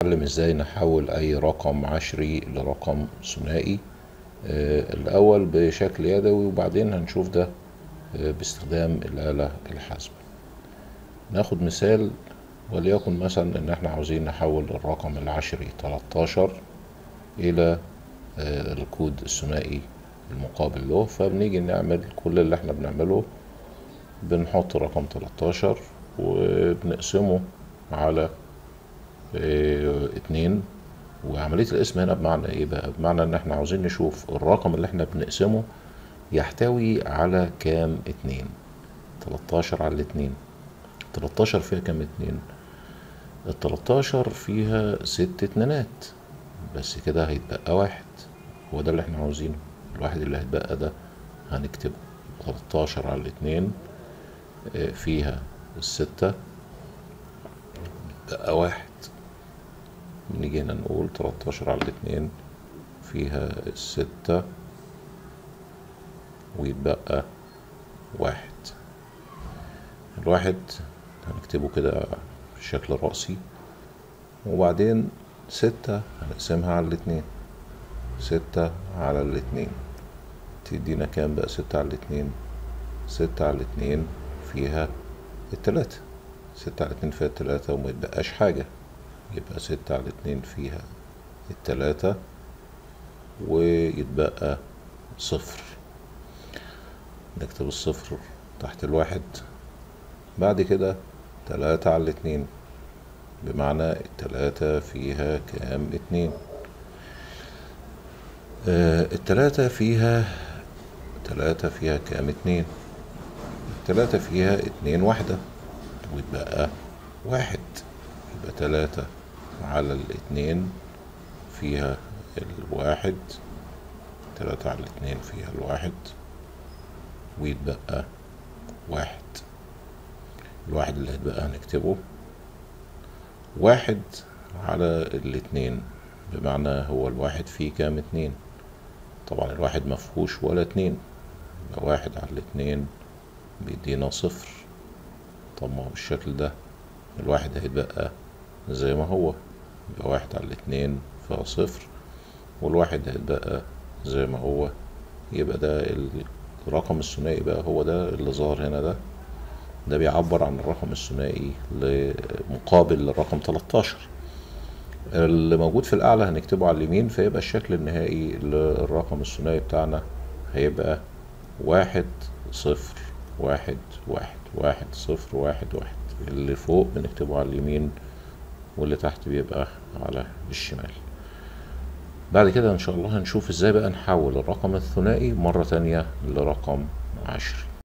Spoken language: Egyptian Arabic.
نتعلم ازاي نحول اي رقم عشري لرقم ثنائي آه، الاول بشكل يدوي وبعدين هنشوف ده آه، باستخدام الآلة الحاسبة ناخد مثال وليكن مثلا ان احنا عاوزين نحول الرقم العشري 13 الى آه، الكود الثنائي المقابل له فبنيجي نعمل كل اللي احنا بنعمله بنحط رقم 13 وبنقسمه على اه اتنين وعملية القسم هنا بمعنى ايه بقى بمعنى ان احنا عاوزين نشوف الرقم اللي احنا بنقسمه يحتوي على كام اتنين 13 على الاتنين 13 فيها كام اتنين ال 13 فيها ست اتنينات بس كده هيتبقى واحد هو ده اللي احنا عاوزينه الواحد اللي هيتبقى ده هنكتبه 13 على الاتنين اه، فيها الستة بقى واحد نيجي هنا نقول 13 على الاتنين فيها الستة ويتبقى واحد الواحد هنكتبه كده بشكل رأسي وبعدين ستة هنقسمها على الاتنين ستة على الاتنين تدينا كام بقى ستة على الاتنين ستة على الاتنين فيها التلاتة ستة على الاتنين فيها التلاتة وما يتبقاش حاجة يبقى ستة على الاتنين فيها التلاتة ويتبقى صفر نكتب الصفر تحت الواحد بعد كده تلاتة على الاتنين بمعنى التلاتة فيها كام اتنين آه التلاتة فيها تلاتة فيها كام اتنين التلاتة فيها اتنين واحدة ويتبقى واحد يبقى تلاتة على الاتنين فيها الواحد تلاتة على الاتنين فيها الواحد ويتبقى واحد الواحد اللي هيتبقى هنكتبه واحد على الاتنين بمعنى هو الواحد فيه كام اتنين طبعا الواحد مفهوش ولا اتنين يبقى واحد على الاتنين بيدينا صفر طب ما هو بالشكل ده الواحد هيتبقى زي ما هو يبقى واحد على الاتنين فيها صفر والواحد هيتبقى زي ما هو يبقى ده الرقم الثنائي بقى هو ده اللي ظهر هنا ده ده بيعبر عن الرقم الثنائي مقابل للرقم 13 اللي موجود في الأعلى هنكتبه على اليمين فيبقى الشكل النهائي للرقم الثنائي بتاعنا هيبقى واحد صفر واحد واحد واحد صفر واحد واحد اللي فوق بنكتبه على اليمين واللي تحت بيبقى على الشمال بعد كده ان شاء الله هنشوف ازاي بقى نحول الرقم الثنائي مرة تانية لرقم عشري